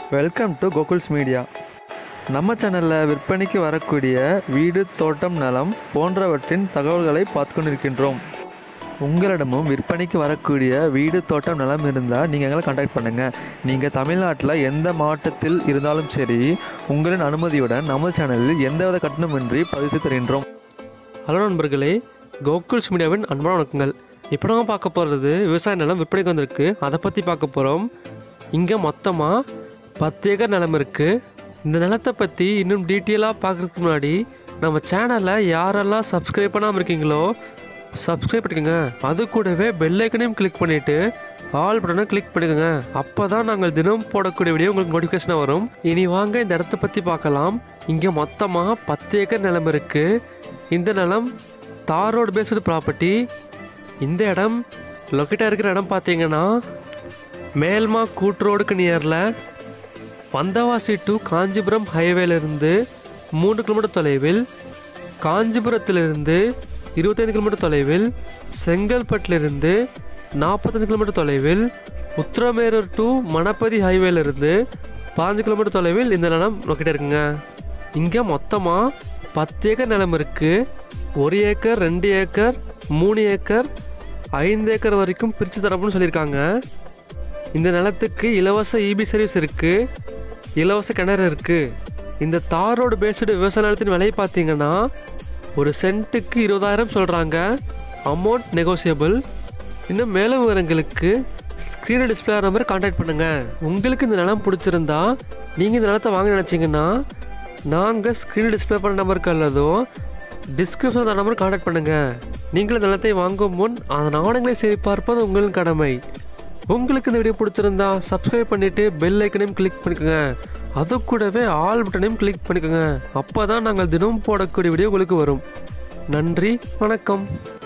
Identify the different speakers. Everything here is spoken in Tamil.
Speaker 1: வெல்கம் டு கோகுல்ஸ் மீடியா நம்ம சேனலில் விற்பனைக்கு வரக்கூடிய வீடு தோட்டம் நலம் போன்றவற்றின் தகவல்களை பார்த்து கொண்டிருக்கின்றோம் உங்களிடமும் விற்பனைக்கு வரக்கூடிய வீடு தோட்டம் நலம் இருந்தால் நீங்கள் எங்களை கான்டாக்ட் பண்ணுங்கள் நீங்கள் தமிழ்நாட்டில் எந்த மாவட்டத்தில் இருந்தாலும் சரி உங்களின் அனுமதியுடன் நம்ம சேனலில் எந்தவித கட்டணமின்றி பதிவு செய்து தருகின்றோம்
Speaker 2: ஹலோ நண்பர்களே கோகுல்ஸ் மீடியாவின் அன்பான வணக்கங்கள் இப்போ நம்ம பார்க்க போகிறது விவசாய நிலம் விற்பனைக்கு வந்திருக்கு அதை பற்றி பார்க்க போகிறோம் இங்கே மொத்தமாக பத்து ஏக்கர் நிலம் இருக்குது இந்த நிலத்தை பற்றி இன்னும் டீட்டெயிலாக பார்க்குறதுக்கு முன்னாடி நம்ம சேனலை யாரெல்லாம் சப்ஸ்கிரைப் பண்ணாமல் இருக்கீங்களோ சப்ஸ்கிரைப் பண்ணிக்கோங்க அது கூடவே பெல் ஐக்கனையும் கிளிக் பண்ணிவிட்டு ஆல் பட்டனை கிளிக் பண்ணிக்கோங்க அப்போ தான் நாங்கள் தினம் போடக்கூடிய வீடியோ உங்களுக்கு நோட்டிஃபிகேஷனாக வரும் இனி வாங்க இந்த இடத்த பற்றி பார்க்கலாம் இங்கே மொத்தமாக பத்து ஏக்கர் நிலம் இருக்குது இந்த நிலம் தார் ரோடு பேஸ்டு ப்ராப்பர்ட்டி இந்த இடம் லொக்கேட்டாக இருக்கிற இடம் பார்த்தீங்கன்னா மேல்மா கூட்டு ரோடுக்கு நியரில் வந்தவாசி டு காஞ்சிபுரம் ஹைவேலேருந்து மூன்று கிலோமீட்டர் தொலைவில் காஞ்சிபுரத்திலிருந்து இருபத்தைந்து கிலோமீட்டர் தொலைவில் செங்கல்பட்டிலிருந்து நாற்பத்தஞ்சு கிலோமீட்டர் தொலைவில் உத்திரமேரூர் டு மணப்பதி ஹைவேலேருந்து பாஞ்சு கிலோமீட்டர் தொலைவில் இந்த நிலம் லொக்கேட் இருக்குங்க இங்கே மொத்தமாக பத்து ஏக்கர் நிலம் இருக்குது ஒரு ஏக்கர் ரெண்டு ஏக்கர் மூணு ஏக்கர் ஐந்து ஏக்கர் வரைக்கும் பிரித்து தரப்புன்னு சொல்லியிருக்காங்க இந்த நிலத்துக்கு இலவச இபி சர்வீஸ் இருக்குது இலவச கிணறு இருக்குது இந்த தார் ரோடு பேஸ்டு விவசாய நிலத்தின் விலை பார்த்தீங்கன்னா ஒரு சென்ட்டுக்கு இருபதாயிரம் சொல்கிறாங்க அமௌண்ட் நெகோசியபிள் இன்னும் மேலும் விவரங்களுக்கு ஸ்க்ரீனில் டிஸ்பிளே ஆகிற மாதிரி கான்டாக்ட் பண்ணுங்கள் உங்களுக்கு இந்த நிலம் பிடிச்சிருந்தா நீங்கள் இந்த நிலத்தை வாங்க நினச்சிங்கன்னா நாங்கள் ஸ்க்ரீனில் டிஸ்பிளே பண்ண நம்பருக்கு அல்லதோ டிஸ்கிரிப்ஷனில் அந்த நம்பருக்கு கான்டாக்ட் பண்ணுங்கள் நீங்களும் இந்த நிலத்தை வாங்கும் முன் அதன் ஆவணங்களை சரி பார்ப்பது உங்களின் கடமை உங்களுக்கு இந்த வீடியோ பிடிச்சிருந்தா சப்ஸ்கிரைப் பண்ணிவிட்டு பெல் ஐக்கனையும் கிளிக் பண்ணிக்கோங்க அது கூடவே ஆல் பட்டனையும் கிளிக் பண்ணிக்கோங்க அப்போ தான் நாங்கள் தினமும் போடக்கூடிய வீடியோ உங்களுக்கு வரும் நன்றி வணக்கம்